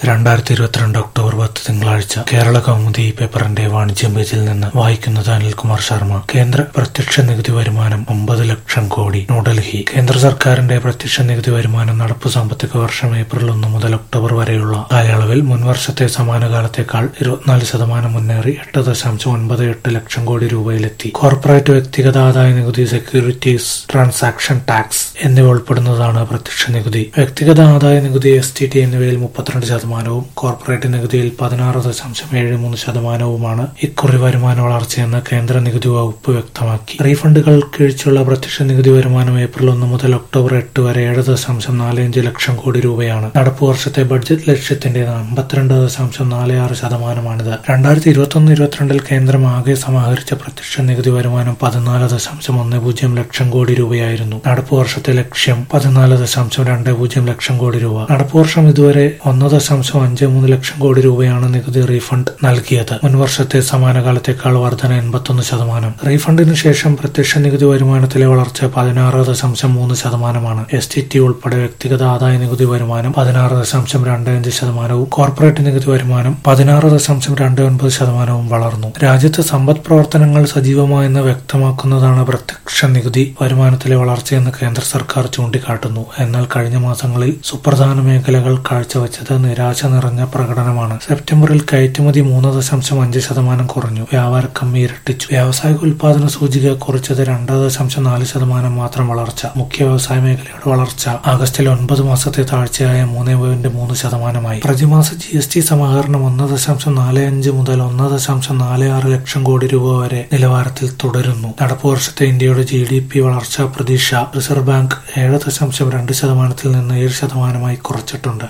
രണ്ടായിരത്തി ഇരുപത്തിരണ്ട് ഒക്ടോബർ പത്ത് തിങ്കളാഴ്ച കേരള കൗമുദി പേപ്പറിന്റെ വാണിജ്യം പേജിൽ നിന്ന് വായിക്കുന്നത് അനിൽകുമാർ ശർമ്മ കേന്ദ്ര പ്രത്യക്ഷ നികുതി വരുമാനം ഒമ്പത് ലക്ഷം കോടി ന്യൂഡൽഹി കേന്ദ്ര സർക്കാരിന്റെ പ്രത്യക്ഷ നികുതി വരുമാനം നടപ്പു സാമ്പത്തിക വർഷം ഏപ്രിൽ ഒന്ന് മുതൽ ഒക്ടോബർ വരെയുള്ള കാലയളവിൽ മുൻവർഷത്തെ സമാന കാലത്തേക്കാൾ ഇരുപത്തിനാല് ശതമാനം മുന്നേറി എട്ട് ദശാംശം ഒൻപത് എട്ട് ലക്ഷം കോടി രൂപയിലെത്തി കോർപ്പറേറ്റ് വ്യക്തിഗത ആദായ നികുതി സെക്യൂരിറ്റീസ് ട്രാൻസാക്ഷൻ ടാക്സ് എന്നിവ ഉൾപ്പെടുന്നതാണ് പ്രത്യക്ഷ നികുതി വ്യക്തിഗത ആദായ നികുതി എസ് ടി ടി എന്നിവയിൽ മുപ്പത്തിരണ്ട് ശതമാനവും കോർപ്പറേറ്റ് നികുതിയിൽ പതിനാറ് ദശാംശം ഏഴ് മൂന്ന് ശതമാനവുമാണ് ഇക്കുറി വരുമാന വളർച്ചയെന്ന് കേന്ദ്ര നികുതി വകുപ്പ് വ്യക്തമാക്കി റീഫണ്ടുകൾ കീഴ്ചയുള്ള പ്രത്യക്ഷ നികുതി വരുമാനം ഏപ്രിൽ ഒന്ന് മുതൽ ഒക്ടോബർ എട്ട് വരെ ഏഴ് ദശാംശം നാല് അഞ്ച് ലക്ഷം കോടി രൂപയാണ് നടപ്പു വർഷത്തെ ബഡ്ജറ്റ് ലക്ഷ്യത്തിന്റെ അമ്പത്തിരണ്ട് ദശാംശം നാല് ആറ് ശതമാനമാണിത് രണ്ടായിരത്തി ഇരുപത്തൊന്ന് ഇരുപത്തിരണ്ടിൽ കേന്ദ്രം ആകെ സമാഹരിച്ച പ്രത്യക്ഷ നികുതി വരുമാനം പതിനാല് ദശാംശം ഒന്ന് പൂജ്യം ലക്ഷം കോടി രൂപയായിരുന്നു നടപ്പു വർഷത്തെ ലക്ഷ്യം പതിനാല് ദശാംശം രണ്ട് പൂജ്യം ലക്ഷം കോടി രൂപ നടപ്പു വർഷം ഇതുവരെ ഒന്ന് ദശാംശം അഞ്ച് മൂന്ന് ലക്ഷം കോടി രൂപയാണ് നികുതി റീഫണ്ട് നൽകിയത് മുൻവർഷത്തെ സമാന കാലത്തേക്കാൾ വർധന എൺപത്തൊന്ന് ശതമാനം റീഫണ്ടിന് ശേഷം പ്രത്യക്ഷ നികുതി വരുമാനത്തിലെ വളർച്ച പതിനാറ് ദശാംശം മൂന്ന് ശതമാനമാണ് എസ് ടി ടി ഉൾപ്പെടെ വ്യക്തിഗത ആദായ നികുതി വരുമാനം പതിനാറ് ദശാംശം രണ്ട് അഞ്ച് ശതമാനവും കോർപ്പറേറ്റ് നികുതി വരുമാനം പതിനാറ് ദശാംശം രണ്ട് ഒൻപത് ശതമാനവും വളർന്നു രാജ്യത്ത് സമ്പദ് പ്രവർത്തനങ്ങൾ സജീവമായെന്ന് വ്യക്തമാക്കുന്നതാണ് പ്രത്യക്ഷ നികുതി വരുമാനത്തിലെ വളർച്ചയെന്ന് കേന്ദ്ര സർക്കാർ ചൂണ്ടിക്കാട്ടുന്നു എന്നാൽ കഴിഞ്ഞ മാസങ്ങളിൽ സുപ്രധാന മേഖലകൾ കാഴ്ചവെച്ചത് നിരാശ നിറഞ്ഞ പ്രകടനമാണ് സെപ്റ്റംബറിൽ കയറ്റുമതി മൂന്ന് ദശാംശം അഞ്ച് ശതമാനം കുറഞ്ഞു വ്യാപാര കമ്മി ഇരട്ടിച്ചു വ്യാവസായിക ഉൽപാദന സൂചിക കുറച്ചത് രണ്ട് ദശാംശം നാല് ശതമാനം മാത്രം വളർച്ച മുഖ്യ വ്യവസായ മേഖലയുടെ വളർച്ച ആഗസ്റ്റിൽ ഒൻപത് മാസത്തെ താഴ്ചയായ മൂന്ന് പോയിന്റ് മൂന്ന് ശതമാനമായി പ്രതിമാസ ജി എസ് ടി സമാഹരണം ഒന്ന് ദശാംശം നാല് അഞ്ച് മുതൽ ഒന്ന് ദശാംശം നാല് ആറ് ലക്ഷം കോടി രൂപ വരെ നിലവാരത്തിൽ തുടരുന്നു നടപ്പു വർഷത്തെ ഇന്ത്യയുടെ ജി ഡി പി വളർച്ചാ പ്രതീക്ഷ റിസർവ് ബാങ്ക് ഏഴ് ദശാംശം രണ്ട് ശതമാനത്തിൽ നിന്ന് ഏഴ് ശതമാനമായി കുറച്ചിട്ടുണ്ട്